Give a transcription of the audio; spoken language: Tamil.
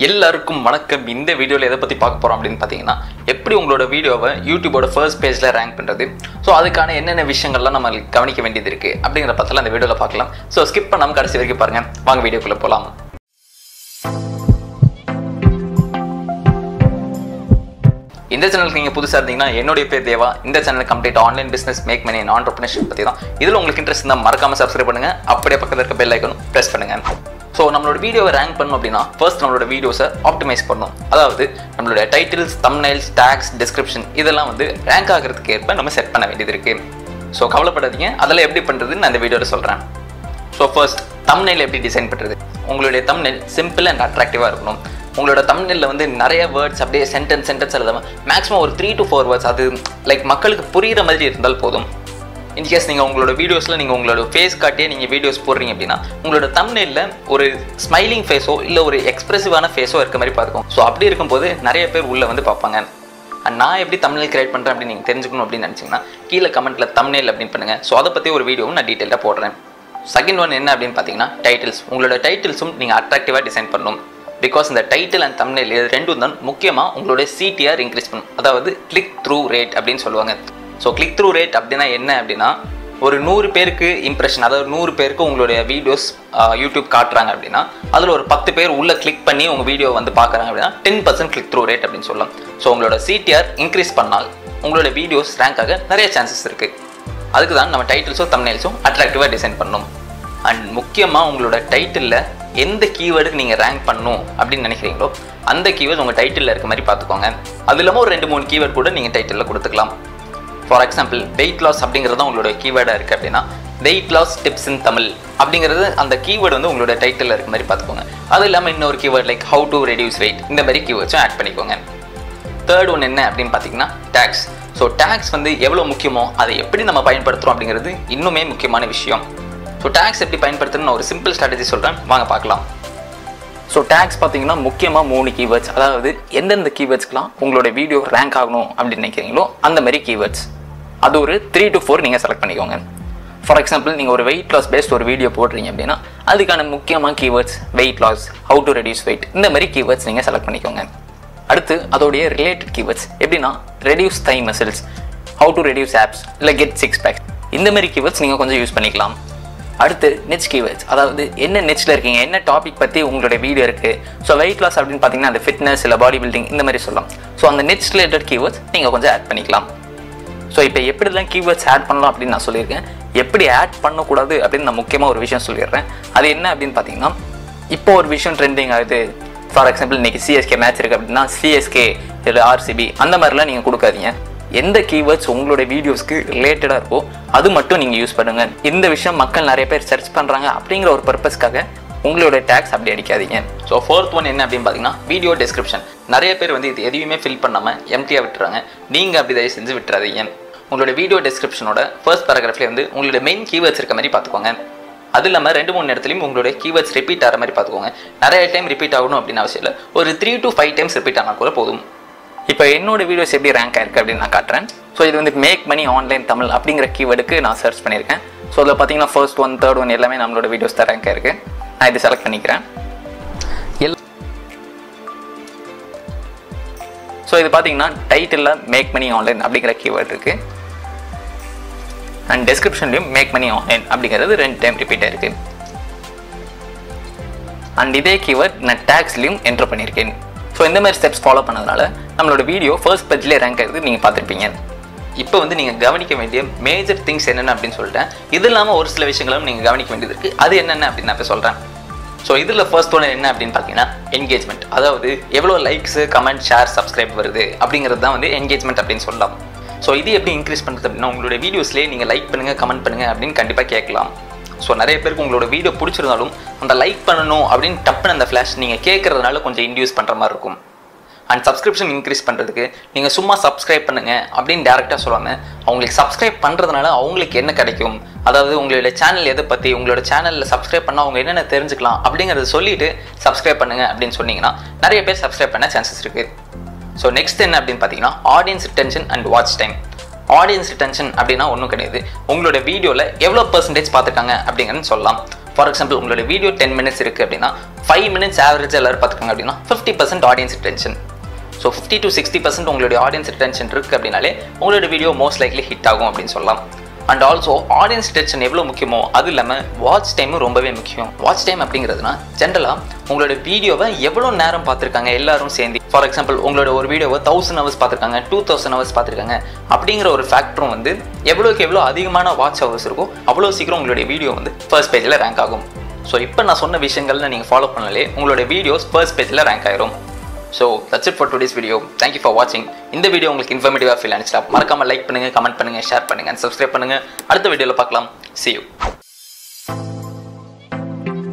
எல்லாருக்கும் வணக்கம் இந்த வீடியோவில் எதை பற்றி பார்க்க போகிறோம் அப்படின்னு பார்த்தீங்கன்னா எப்படி உங்களோட வீடியோவை யூடியூபோட ஃபர்ஸ்ட் பேஜில் ரேங்க் பண்ணுறது ஸோ அதுக்கான என்னென்ன விஷயங்கள்லாம் நம்ம கவனிக்க வேண்டியது இருக்குது அப்படிங்கிற பற்றில அந்த வீடியோவில் பார்க்கலாம் ஸோ ஸ்கிப் பண்ணாமல் கடைசி வரைக்கும் பாருங்கள் வாங்க வீடியோக்குள்ளே போகலாம் இந்த சேனலுக்கு நீங்கள் புதுசாக இருந்தீங்கன்னா என்னுடைய பேர் தேவா இந்த channel complete online business make money entrepreneurship பற்றி தான் இதில் உங்களுக்கு இன்ட்ரெஸ்ட் இருந்தால் மறக்காம சப்ஸ்கிரைப் பண்ணுங்க அப்படியே பக்கத்தில் இருக்க பெல் ஐக்கனும் ப்ரெஸ் பண்ணுங்க ஸோ நம்மளோட வீடியோவை ரேங்க் பண்ணணும் அப்படின்னா ஃபர்ஸ்ட் நம்மளோட வீடியோஸை ஆப்டிமைஸ் பண்ணணும் அதாவது நம்மளோட டைட்டில்ஸ் தம்னைல்ஸ் டேக்ஸ் டிஸ்கிரிப்ஷன் இதெல்லாம் வந்து ரேங்க் ஆகிறதுக்கு ஏற்ப நம்ம செட் பண்ண வேண்டியது இருக்கு ஸோ கவலைப்படாதீங்க அதெல்லாம் எப்படி பண்ணுறதுன்னு நான் இந்த வீடியோவில் சொல்கிறேன் ஸோ ஃபர்ஸ்ட் தம்னைல் எப்படி டிசைன் பண்ணுறது உங்களுடைய தம்னைல் சிம்பிள் அண்ட் அட்ராக்டிவாக இருக்கணும் உங்களோட தமிழில் வந்து நிறைய வேர்ட்ஸ் அப்படியே சென்டென்ஸ் சென்டென்ஸ் எழுதாமல் மேக்ஸிமம் ஒரு த்ரீ டு ஃபோர் வேர்ட்ஸ் அது லைக் மக்களுக்கு புரிகிற மாதிரி இருந்தால் போதும் இன்கேஸ் நீங்கள் உங்களோட வீடியோஸில் நீங்கள் உங்களோட ஃபேஸ் காட்டியே நீங்கள் வீடியோஸ் போடுறீங்க அப்படின்னா உங்களோட தமிழில் ஒரு ஸ்மைலிங் ஃபேஸோ இல்லை ஒரு எக்ஸ்பிரசிவான ஃபேஸோ இருக்க மாதிரி பார்த்துக்கும் ஸோ அப்படி இருக்கும்போது நிறைய பேர் உள்ளே வந்து பார்ப்பாங்க அண்ட் நான் எப்படி தமிழ் கிரியேட் பண்ணுறேன் அப்படின்னு நீங்கள் தெரிஞ்சுக்கணும் அப்படின்னு நினச்சிங்கன்னா கீழே கமெண்ட்டில் தமிழ் அப்படின்னு பண்ணுங்கள் ஸோ அதை பற்றி ஒரு வீடியோவும் நான் டீட்டெயிலாக போடுறேன் செகண்ட் ஒன் என்ன அப்படின்னு பார்த்தீங்கன்னா டைட்டில்ஸ் உங்களோட டைட்டில்ஸும் நீங்கள் அட்ராக்டிவாக டிசைன் பண்ணணும் பிகாஸ் இந்த டைட்டில் அண்ட் தமிழ் இது ரெண்டும் தான் முக்கியமாக உங்களுடைய சிடிஆர் இன்க்ரீஸ் பண்ணும் அதாவது கிளிக் த்ரூ ரேட் அப்படின்னு சொல்லுவாங்க ஸோ கிளிக் த்ரூ ரேட் அப்படின்னா என்ன அப்படின்னா ஒரு நூறு பேருக்கு இம்ப்ரெஷன் அதாவது நூறு பேருக்கு உங்களுடைய வீடியோஸ் யூடியூப் காட்டுறாங்க அப்படின்னா அதில் ஒரு பத்து பேர் உள்ளே கிளிக் பண்ணி உங்கள் வீடியோ வந்து பார்க்குறாங்க அப்படின்னா ten percent click through rate அப்படின்னு சொல்லலாம் ஸோ உங்களோட சிடிஆர் இன்க்ரீஸ் பண்ணால் உங்களோட வீடியோஸ் ரேங்க் ஆக நிறைய சான்சஸ் இருக்குது அதுக்கு தான் நம்ம டைட்டில்ஸும் தம்னைல்ஸும் அட்ராக்டிவாக டிசைன் பண்ணணும் அண்ட் முக்கியமாக உங்களோட டைட்டிலில் எந்த கீவேர்டுக்கு நீங்கள் ரேங்க் பண்ணணும் அப்படின்னு நினைக்கிறீங்களோ அந்த கீவேர்ட் உங்கள் டைட்டிலில் இருக்க மாதிரி பார்த்துக்கோங்க அது இல்லாமல் ஒரு ரெண்டு மூணு கீவேர்ட் கூட நீங்கள் டைட்டிலில் கொடுத்துக்கலாம் ஃபார் எக்ஸாம்பிள் வெயிட் லாஸ் அப்படிங்கிறது தான் உங்களோட கீவேர்டாக இருக்குது அப்படின்னா weight loss tips in Tamil அப்படிங்கிறது அந்த கீவேர்டு வந்து உங்களோட டைட்டிலில் இருக்க மாதிரி பார்த்துக்கோங்க அது இல்லாமல் இன்னொரு keyword like how to reduce weight இந்த மாதிரி கீவேர்ட்ஸும் ஆட் பண்ணிக்கோங்க தேர்ட் ஒன் என்ன அப்படின்னு பார்த்தீங்கன்னா டேக்ஸ் ஸோ டேக்ஸ் வந்து எவ்வளோ முக்கியமோ அதை எப்படி நம்ம பயன்படுத்துகிறோம் அப்படிங்கிறது இன்னுமே முக்கியமான விஷயம் ஸோ டேக்ஸ் எப்படி பயன்படுத்துறதுன்னு நான் ஒரு சிம்பிள் ஸ்ட்ராட்டஜி சொல்கிறேன் வாங்க பார்க்கலாம் ஸோ டேக்ஸ் பார்த்தீங்கன்னா முக்கியமாக மூணு கீவேர்ட்ஸ் அதாவது எந்தெந்த கீவேர்ட்ஸ்க்கெலாம் உங்களோட வீடியோ ரேங்க் ஆகணும் அப்படின்னு நினைக்கிறீங்களோ அந்த மாதிரி கீவேர்ட்ஸ் அது ஒரு த்ரீ டு ஃபோர் நீங்கள் செலக்ட் பண்ணிக்கோங்க ஃபார் எக்ஸாம்பிள் நீங்கள் ஒரு வெயிட் லாஸ் பேஸ்ட் ஒரு வீடியோ போடுறீங்க அப்படின்னா அதுக்கான முக்கியமான keywords weight loss how to reduce weight இந்த மாதிரி கீவேர்ட்ஸ் நீங்கள் செலக்ட் பண்ணிக்கோங்க அடுத்து அதோடைய ரிலேட்டட் கீவேர்ட்ஸ் எப்படின்னா reduce thigh muscles how to reduce abs இல்லை கெட் சிக்ஸ் பேக் இந்த மாதிரி கீவேர்ட்ஸ் நீங்கள் கொஞ்சம் யூஸ் பண்ணிக்கலாம் அடுத்து நெச் கீவேர்ட்ஸ் அதாவது என்ன நெச்சில் இருக்கீங்க என்ன டாபிக் பற்றி உங்களுடைய வீடியோ இருக்குது ஸோ வெயிட் லாஸ் அப்படின்னு பார்த்தீங்கன்னா அந்த ஃபிட்னஸ் இல்லை பாடி பில்டிங் இந்த மாதிரி சொல்லலாம் ஸோ அந்த நெச் ரிலேட்டட் கீவேர்ட்ஸ் நீங்கள் கொஞ்சம் ஆட் பண்ணிக்கலாம் ஸோ இப்போ எப்படிலாம் கீவேர்ட்ஸ் ஆட் பண்ணலாம் அப்படின்னு நான் சொல்லியிருக்கேன் எப்படி ஆட் பண்ணக்கூடாது அப்படின்னு நான் முக்கியமாக ஒரு விஷயம் சொல்லிடுறேன் அது என்ன அப்படின்னு பார்த்தீங்கன்னா இப்போ ஒரு விஷயம் ட்ரெண்டிங் ஆகுது ஃபார் எக்ஸாம்பிள் இன்னைக்கு சிஎஸ்கே மேட்ச் இருக்குது அப்படின்னா சிஎஸ்கே இல்லை ஆர்சிபி அந்த மாதிரிலாம் நீங்கள் கொடுக்காதீங்க எந்த கீவேர்ட்ஸ் உங்களோட வீடியோஸ்க்கு ரிலேட்டடாக இருக்கோ அது மட்டும் நீங்கள் யூஸ் பண்ணுங்கள் இந்த விஷயம் மக்கள் நிறைய பேர் சர்ச் பண்ணுறாங்க அப்படிங்கிற ஒரு பர்பஸ்க்காக உங்களோட டேக்ஸ் அப்படி அடிக்காதீங்க ஸோ ஃபோர்த் ஒன் என்ன அப்படின்னு பார்த்தீங்கன்னா வீடியோ டிஸ்கிரிப்ஷன் நிறைய பேர் வந்து இது எதையுமே ஃபில் பண்ணாமல் எம்டியாக விட்டுறாங்க நீங்கள் அப்படி தயவு செஞ்சு விட்டுறாதீங்க உங்களோட வீடியோ டிஸ்கிரிப்ஷனோட ஃபர்ஸ்ட் பேராகிராஃப்லேயே வந்து உங்களோட மெயின் கீவேர்ட்ஸ் இருக்க மாதிரி பார்த்துக்கோங்க அது இல்லாமல் ரெண்டு மூணு இடத்துலையும் உங்களோட கீவேர்ட்ஸ் ரிப்பீட் ஆகிற மாதிரி பார்த்துக்கோங்க நிறைய டைம் ரிப்பீட் ஆகணும் அப்படின்னு அவசியம் இல்லை ஒரு three to five times repeat ஆனால் கூட போதும் இப்போ என்னோட வீடியோஸ் எப்படி ரேங்க் ஆயிருக்கு அப்படின்னு நான் காட்டுறேன் ஸோ இது வந்து மேக் மணி ஆன்லைன் தமிழ் அப்படிங்கிற கீவேர்டுக்கு நான் சர்ச் பண்ணியிருக்கேன் ஸோ அதில் பார்த்தீங்கன்னா ஃபர்ஸ்ட் ஒன் தேர்ட் ஒன் எல்லாமே நம்மளோட வீடியோஸ் தான் ரேங்க் ஆயிருக்கு நான் இது செலக்ட் பண்ணிக்கிறேன் எல் ஸோ இது பார்த்தீங்கன்னா டைட்டிலில் மேக் மணி ஆன்லைன் அப்படிங்கிற கீவேர்டு இருக்குது அண்ட் டெஸ்கிரிப்ஷன்லையும் மேக் மணி ஆன்லைன் அப்படிங்கிறது ரெண்டு டைம் ரிப்பீட் ஆயிருக்கு அண்ட் இதே கீவேர்ட் நான் டேக்ஸ்லையும் என்ட்ரு பண்ணியிருக்கேன் ஸோ இந்த மாதிரி ஸ்டெப்ஸ் ஃபாலோ பண்ணதுனால நம்மளோட வீடியோ ஃபர்ஸ்ட் பேஜ்லேயே ரேங்க் ஆகுது நீங்கள் பார்த்துருப்பீங்க இப்போ வந்து நீங்கள் கவனிக்க வேண்டிய மேஜர் திங்ஸ் என்னென்ன அப்படின்னு சொல்லிட்டேன் இது இல்லாமல் ஒரு சில விஷயங்களும் நீங்கள் கவனிக்க வேண்டியது இருக்குது அது என்னென்ன அப்படின்னு நான் இப்போ சொல்கிறேன் ஸோ இதில் ஃபர்ஸ்ட் ஒன்று என்ன அப்படின்னு பார்த்தீங்கன்னா என்கேஜ்மெண்ட் அதாவது எவ்வளோ லைக்ஸு கமெண்ட் ஷேர் சப்ஸ்கிரைப் வருது அப்படிங்கிறது தான் வந்து என்கேஜ்மெண்ட் அப்படின்னு சொல்லலாம் ஸோ இது எப்படி இன்க்ரீஸ் பண்ணுறது அப்படின்னா உங்களுடைய வீடியோஸ்லேயே நீங்கள் லைக் பண்ணுங்கள் கமெண்ட் பண்ணுங்கள் அப்படின்னு கண்டிப்பாக கேட்கலாம் ஸோ நிறைய பேருக்கு உங்களோட வீடியோ பிடிச்சிருந்தாலும் அந்த லைக் பண்ணணும் அப்படின்னு டப்புன்னு அந்த ஃப்ளாஷ் நீங்கள் கேட்குறதுனால கொஞ்சம் இன்டியூஸ் பண்ணுற மாதிரி இருக்கும் அண்ட் சப்ஸ்கிரிப்ஷன் இன்க்ரீஸ் பண்ணுறதுக்கு நீங்கள் சும்மா சப்ஸ்கிரைப் பண்ணுங்கள் அப்படின்னு டேரெக்டாக சொல்லாமல் அவங்களுக்கு சப்ஸ்கிரைப் பண்ணுறதுனால அவங்களுக்கு என்ன கிடைக்கும் அதாவது உங்களோட சேனல் எதை பற்றி உங்களோட சேனலில் சப்ஸ்கிரைப் பண்ணால் அவங்க என்னென்ன தெரிஞ்சுக்கலாம் அப்படிங்கிறத சொல்லிவிட்டு சப்ஸ்கிரைப் பண்ணுங்கள் அப்படின்னு சொன்னீங்கன்னா நிறைய பேர் சப்ஸ்கிரைப் பண்ண சான்சஸ் இருக்குது ஸோ நெக்ஸ்ட் என்ன அப்படின்னு பார்த்தீங்கன்னா audience retention and watch time audience retention அப்படின்னா ஒன்றும் கிடையாது உங்களோட வீடியோவில் எவ்வளோ பர்சன்டேஜ் பார்த்துருக்காங்க அப்படிங்கிறன்னு சொல்லலாம் ஃபார் எக்ஸாம்பிள் உங்களோட வீடியோ டென் மினிட்ஸ் இருக்குது அப்படின்னா ஃபைவ் மினிட்ஸ் ஆவரேஜ் எல்லாரும் பார்த்துக்காங்க அப்படின்னா fifty percent audience retention so fifty to sixty percent உங்களுடைய ஆடியன்ஸ் ரிட்டென்ஷன் இருக்குது அப்படின்னாலே உங்களோட வீடியோ மோஸ்ட் லைக்லி ஹிட் ஆகும் அப்படின்னு சொல்லலாம் அண்ட் ஆல்சோ ஆடியன்ஸ் ரிட்டென்ஷன் எவ்வளோ முக்கியமோ அது இல்லாமல் வாட்ச் டைமும் ரொம்பவே முக்கியம் வாட்ச் டைம் அப்படிங்கிறதுனா ஜென்ரலாக உங்களோட வீடியோவை எவ்வளோ நேரம் பார்த்துருக்காங்க எல்லாரும் சேர்ந்து ஃபார் எக்ஸாம்பிள் உங்களோட ஒரு வீடியோவை தௌசண்ட் ஹவர்ஸ் பார்த்துருக்காங்க டூ தௌசண்ட் ஹவர்ஸ் பார்த்துருக்காங்க அப்படிங்கிற ஒரு ஃபேக்டரும் வந்து எவ்வளோக்கு எவ்வளோ அதிகமான வாட்ச் ஹவர்ஸ் இருக்கோ அவ்வளோ சீக்கிரம் உங்களுடைய வீடியோ வந்து ஃபர்ஸ்ட் பேஜில் ரேங்க் ஆகும் ஸோ இப்போ நான் சொன்ன விஷயங்கள்ல நீங்கள் ஃபாலோ பண்ணலே உங்களுடைய வீடியோஸ் ஃபர்ஸ்ட் பேஜில் ரேங்க் ஆயிரும் so that's it for today's video thank you for வாட்சிங் இந்த வீடியோ உங்களுக்கு இன்ஃபர்மேட்டிவாக ஃபீல் ஆனிச்சா மறக்காம லைக் பண்ணுங்க கமெண்ட் பண்ணுங்க ஷேர் பண்ணுங்க சப்ஸ்கிரைப் பண்ணுங்க அடுத்த வீடியோவில் பார்க்கலாம் see you